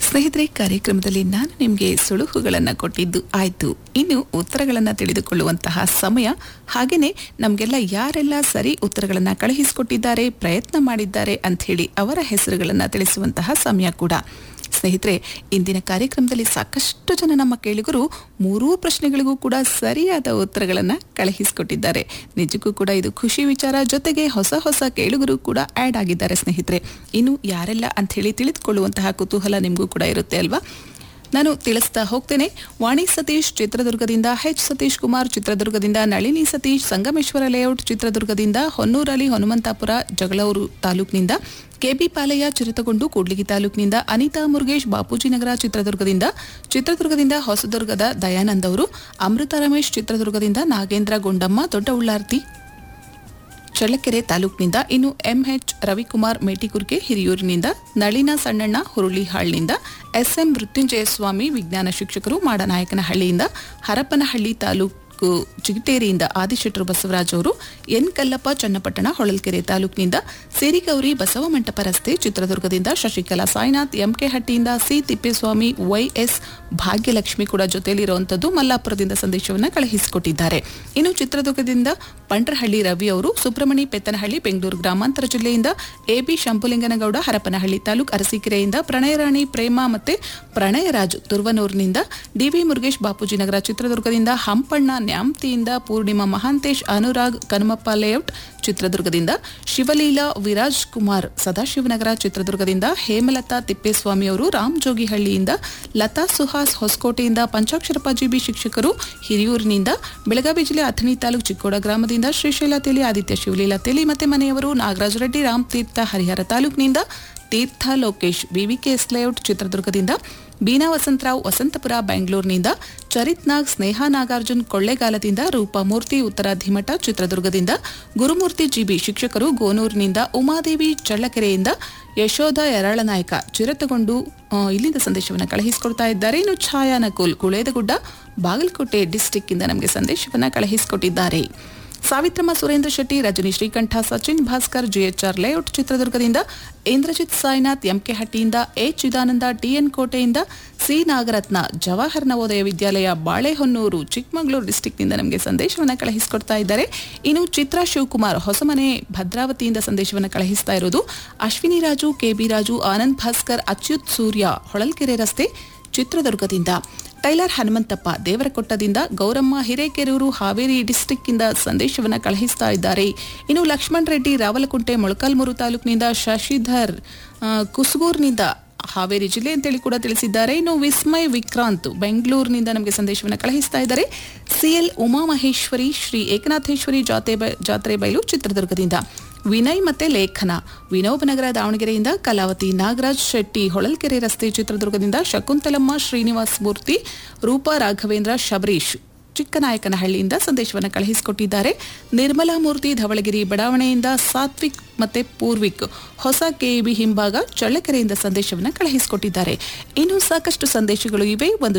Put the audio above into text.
ಸ್ನೇಹಿತರೆ ಕಾರ್ಯಕ್ರಮದಲ್ಲಿ ನಾನು ನಿಮಗೆ ಸುಳುಹುಗಳನ್ನು ಕೊಟ್ಟಿದ್ದು ಆಯ್ತು ಇನ್ನು ಉತ್ತರಗಳನ್ನು ತಿಳಿದುಕೊಳ್ಳುವಂತಹ ಸಮಯ ಹಾಗೆಯೇ ನಮಗೆಲ್ಲ ಯಾರೆಲ್ಲ ಸರಿ ಉತ್ತರಗಳನ್ನು ಕಳುಹಿಸಿಕೊಟ್ಟಿದ್ದಾರೆ ಪ್ರಯತ್ನ ಮಾಡಿದ್ದಾರೆ ಅಂಥೇಳಿ ಅವರ ಹೆಸರುಗಳನ್ನು ತಿಳಿಸುವಂತಹ ಸಮಯ ಕೂಡ ಸ್ನೇಹಿತರೆ ಇಂದಿನ ಕಾರ್ಯಕ್ರಮದಲ್ಲಿ ಸಾಕಷ್ಟು ಜನ ನಮ್ಮ ಕೇಳಿಗರು ಮೂರೂ ಪ್ರಶ್ನೆಗಳಿಗೂ ಕೂಡ ಸರಿಯಾದ ಉತ್ತರಗಳನ್ನು ಕಳುಹಿಸಿಕೊಟ್ಟಿದ್ದಾರೆ ನಿಜಕ್ಕೂ ಕೂಡ ಇದು ಖುಷಿ ವಿಚಾರ ಜೊತೆಗೆ ಹೊಸ ಹೊಸ ಕೇಳುಗರು ಕೂಡ ಆ್ಯಡ್ ಆಗಿದ್ದಾರೆ ಸ್ನೇಹಿತರೆ ಇನ್ನು ಯಾರೆಲ್ಲ ಅಂಥೇಳಿ ತಿಳಿದುಕೊಳ್ಳುವಂತಹ ಕುತೂಹಲ ನಿಮಗೂ ಕೂಡ ಇರುತ್ತೆ ಅಲ್ವಾ ನಾನು ತಿಳಿಸ್ತಾ ಹೋಗ್ತೇನೆ ವಾಣಿ ಸತೀಶ್ ಚಿತ್ರದುರ್ಗದಿಂದ ಎಚ್ ಸತೀಶ್ ಕುಮಾರ್ ಚಿತ್ರದುರ್ಗದಿಂದ ನಳಿನಿ ಸತೀಶ್ ಸಂಗಮೇಶ್ವರ ಲೇಔಟ್ ಚಿತ್ರದುರ್ಗದಿಂದ ಹೊನ್ನೂರಲ್ಲಿ ಹನುಮಂತಾಪುರ ಜಗಳೂರು ತಾಲೂಕಿನಿಂದ ಕೆಬಿ ಪಾಲಯ್ಯ ಚಿರತಗೊಂಡು ಕೂಡ್ಲಿಗಿ ತಾಲೂಕಿನಿಂದ ಅನಿತಾ ಮುರುಗೇಶ್ ಬಾಪೂಜಿನಗರ ಚಿತ್ರದುರ್ಗದಿಂದ ಚಿತ್ರದುರ್ಗದಿಂದ ಹೊಸದುರ್ಗದ ದಯಾನಂದ್ ಅವರು ಅಮೃತ ರಮೇಶ್ ಚಿತ್ರದುರ್ಗದಿಂದ ನಾಗೇಂದ್ರ ಗುಂಡಮ್ಮ ದೊಡ್ಡ ಉಳ್ಳಾರ್ತಿ ಚಳ್ಳಕೆರೆ ತಾಲೂಕಿನಿಂದ ಇನ್ನು ಎಂಎಚ್ ರವಿಕುಮಾರ್ ಮೇಟಿಕುರ್ಗೆ ಹಿರಿಯೂರಿನಿಂದ ನಳಿನ ಸಣ್ಣಣ್ಣ ಹುರುಳಿಹಾಳ್ನಿಂದ ಎಸ್ಎಂ ಮೃತ್ಯುಂಜಯ ಸ್ವಾಮಿ ವಿಜ್ಞಾನ ಶಿಕ್ಷಕರು ಮಾಡನಾಯಕನಹಳ್ಳಿಯಿಂದ ಹರಪನಹಳ್ಳಿ ತಾಲೂಕು ಚಿಗಟೇರಿಯಿಂದ ಆದಿಶೆಟ್ಟರು ಬಸವರಾಜ್ ಅವರು ಎನ್ ಕಲ್ಲಪ್ಪ ಚನ್ನಪಟ್ಟಣ ಹೊಳಲ್ಕೆರೆ ತಾಲೂಕಿನಿಂದ ಸಿರಿಗೌರಿ ಬಸವ ಮಂಟಪ ರಸ್ತೆ ಚಿತ್ರದುರ್ಗದಿಂದ ಶಶಿಕಲಾ ಸಾಯಿನಾಥ್ ಎಂಕೆ ಹಟ್ಟಿಯಿಂದ ಸಿ ತಿಪ್ಪೇಸ್ವಾಮಿ ವೈಎಸ್ ಭಾಗ್ಯಲಕ್ಷ್ಮಿ ಕೂಡ ಜೊತೆಯಲ್ಲಿರುವಂತದ್ದು ಮಲ್ಲಾಪುರದಿಂದ ಸಂದೇಶವನ್ನು ಕಳುಹಿಸಿಕೊಟ್ಟಿದ್ದಾರೆ ಇನ್ನು ಚಿತ್ರದುರ್ಗದಿಂದ ಪಂಡ್ರಹಳ್ಳಿ ರವಿ ಅವರು ಸುಬ್ರಹ್ಮಣಿ ಪೆತ್ತನಹಳ್ಳಿ ಬೆಂಗಳೂರು ಗ್ರಾಮಾಂತರ ಜಿಲ್ಲೆಯಿಂದ ಎಬಿ ಶಂಭುಲಿಂಗನಗೌಡ ಹರಪನಹಳ್ಳಿ ತಾಲೂಕು ಅರಸೀಕೆರೆಯಿಂದ ಪ್ರಣಯರಾಣಿ ಪ್ರೇಮ ಮತ್ತೆ ಪ್ರಣಯರಾಜ್ ತುರ್ವನೂರಿನಿಂದ ಡಿವಿ ಮುರುಗೇಶ್ ಬಾಪೂಜಿನಗರ ಚಿತ್ರದುರ್ಗದಿಂದ ಹಂಪಣ್ಣ ನ್ಯಾಮ್ತಿಯಿಂದ ಪೂರ್ಣಿಮಾ ಮಹಾಂತೇಶ್ ಅನುರಾಗ್ ಕನಮಪ್ಪ ಲೇಔಟ್ ಚಿತ್ರದುರ್ಗದಿಂದ ಶಿವಲೀಲಾ ವಿರಾಜ್ ಕುಮಾರ್ ಸದಾಶಿವನಗರ ಚಿತ್ರದುರ್ಗದಿಂದ ಹೇಮಲತಾ ತಿಪ್ಪೇಸ್ವಾಮಿ ಅವರು ರಾಮ್ ಜೋಗಿಹಳ್ಳಿಯಿಂದ ಲತಾ ಸುಹಾಸ್ ಹೊಸಕೋಟೆಯಿಂದ ಪಂಚಾಕ್ಷರಪ್ಪ ಜಿಬಿ ಶಿಕ್ಷಕರು ಹಿರಿಯೂರಿನಿಂದ ಬೆಳಗಾವಿ ಜಿಲ್ಲೆ ಅಥಣಿ ತಾಲೂಕು ಚಿಕ್ಕೋಡ ಗ್ರಾಮದಿಂದ ಶ್ರೀಶೈಲ ತೆಲಿ ಆದಿತ್ಯ ಶಿವಲೀಲಾ ತೆಲಿ ಮತ್ತೆ ಮನೆಯವರು ನಾಗರಾಜ ರೆಡ್ಡಿ ರಾಮ್ ತೀರ್ಥ ಹರಿಹರ ತಾಲೂಕಿನಿಂದ ತೀರ್ಥ ಲೋಕೇಶ್ ವಿವಿಕೆಎಸ್ ಲೇಔಟ್ ಚಿತ್ರದುರ್ಗದಿಂದ ಬೀನಾ ವಸಂತರಾವ್ ವಸಂತಪುರ ಬೆಂಗಳೂರಿನಿಂದ ಚರಿತ್ ನಾಗ್ ಸ್ನೇಹ ನಾಗಾರ್ಜುನ್ ಕೊಳ್ಳೇಗಾಲದಿಂದ ರೂಪಮೂರ್ತಿ ಉತ್ತರಾಧಿಮಠ ಚಿತ್ರದುರ್ಗದಿಂದ ಗುರುಮೂರ್ತಿ ಜಿಬಿ ಶಿಕ್ಷಕರು ಗೋನೂರಿನಿಂದ ಉಮಾದೇವಿ ಚಳ್ಳಕೆರೆಯಿಂದ ಯಶೋಧ ಯರಾಳನಾಯಕ ಚಿರತಗೊಂಡು ಆ, ಇಲ್ಲಿಂದ ಸಂದೇಶವನ್ನು ಕಳುಹಿಸಿಕೊಡ್ತಾ ಇದ್ದಾರೆ ಇನ್ನು ಛಾಯಾ ನಕುಲ್ ಗುಳೇದಗುಡ್ಡ ಬಾಗಲಕೋಟೆ ಡಿಸ್ಟಿಕ್ ಇಂದ ನಮಗೆ ಸಂದೇಶವನ್ನು ಕಳುಹಿಸಿಕೊಟ್ಟಿದ್ದಾರೆ ಸಾವಿತ್ರಮ್ಮ ಸುರೇಂದ್ರ ಶೆಟ್ಟಿ ರಜನಿ ಶ್ರೀಕಂಠ ಸಚಿನ್ ಭಾಸ್ಕರ್ ಜಿಎಚ್ಆರ್ ಲೇಔಟ್ ಚಿತ್ರದುರ್ಗದಿಂದ ಇಂದ್ರಜಿತ್ ಸಾಯಿನಾಥ್ ಎಂಕೆ ಹಟ್ಟಿಯಿಂದ ಎ ಚಿದಾನಂದ ಟಿಎನ್ ಕೋಟೆಯಿಂದ ಸಿ ನಾಗರತ್ನ ಜವಾಹರ್ ನವೋದಯ ವಿದ್ಯಾಲಯ ಬಾಳೆಹೊನ್ನೂರು ಚಿಕ್ಕಮಗಳೂರು ಡಿಸ್ಟಿಕ್ನಿಂದ ನಮಗೆ ಸಂದೇಶವನ್ನು ಕಳುಹಿಸಿಕೊಡ್ತಾ ಇದ್ದಾರೆ ಇನ್ನು ಚಿತ್ರಾ ಶಿವಕುಮಾರ್ ಹೊಸಮನೆ ಭದ್ರಾವತಿಯಿಂದ ಸಂದೇಶವನ್ನು ಕಳುಹಿಸ್ತಾ ಇರೋದು ಅಶ್ವಿನಿ ರಾಜು ಕೆಬಿ ರಾಜು ಆನಂದ್ ಭಾಸ್ಕರ್ ಅಚ್ಯುತ್ ಸೂರ್ಯ ಹೊಳಲ್ಕೆರೆ ರಸ್ತೆ ಚಿತ್ರದುರ್ಗದಿಂದ ಟೈಲರ್ ಹನುಮಂತಪ್ಪ ದೇವರಕೊಟ್ಟದಿಂದ ಗೌರಮ್ಮ ಹಿರೇಕೆರೂರು ಹಾವೇರಿ ಡಿಸ್ಟಿಕ್ ಇಂದ ಸಂದೇಶವನ್ನು ಕಳುಹಿಸ್ತಾ ಇದ್ದಾರೆ ಇನ್ನು ಲಕ್ಷ್ಮಣ್ ರೆಡ್ಡಿ ರಾವಲಕುಂಟೆ ಮೊಳಕಾಲ್ಮೂರು ತಾಲೂಕಿನಿಂದ ಶಶಿಧರ್ ಆ, ಕುಸುಗೂರಿನಿಂದ ಹಾವೇರಿ ಜಿಲ್ಲೆ ಅಂತೇಳಿ ಕೂಡ ತಿಳಿಸಿದ್ದಾರೆ ಇನ್ನು ವಿಸ್ಮಯ್ ವಿಕ್ರಾಂತ್ ಬೆಂಗಳೂರಿನಿಂದ ನಮಗೆ ಸಂದೇಶವನ್ನು ಕಳುಹಿಸ್ತಾ ಇದ್ದಾರೆ ಸಿಎಲ್ ಉಮಾಮಹೇಶ್ವರಿ ಶ್ರೀ ಏಕನಾಥೇಶ್ವರಿ ಜಾತೆ ಬ- ಜಾತ್ರೆ ಬಯಲು ಚಿತ್ರದುರ್ಗದಿಂದ ವಿನಯ್ ಮತ್ತೆ ಲೇಖನ ವಿನೋಬನಗರ ದಾವಣಗೆರೆಯಿಂದ ಕಲಾವತಿ ನಾಗರಾಜ್ ಶೆಟ್ಟಿ ಹೊಳಲ್ಕೆರೆ ರಸ್ತೆ ಚಿತ್ರದುರ್ಗದಿಂದ ಶಕುಂತಲಮ್ಮ ಶ್ರೀನಿವಾಸ್ ಮೂರ್ತಿ ರೂಪಾ ರಾಘವೇಂದ್ರ ಶಬರೀಶ್ ಚಿಕ್ಕನಾಯಕನಹಳ್ಳಿಯಿಂದ ಸಂದೇಶವನ್ನು ಕಳುಹಿಸಿಕೊಟ್ಟಿದ್ದಾರೆ ನಿರ್ಮಲಾ ಮೂರ್ತಿ ಧವಳಗಿರಿ ಬಡಾವಣೆಯಿಂದ ಸಾತ್ವಿಕ್ ಮತ್ತೆ ಪೂರ್ವಿಕ್ ಹೊಸ ಕೆಇಬಿ ಹಿಂಭಾಗ ಚಳ್ಳಕೆರೆಯಿಂದ ಸಂದೇಶವನ್ನು ಕಳುಹಿಸಿಕೊಟ್ಟಿದ್ದಾರೆ ಇನ್ನು ಸಾಕಷ್ಟು ಸಂದೇಶಗಳು ಇವೆ ಒಂದು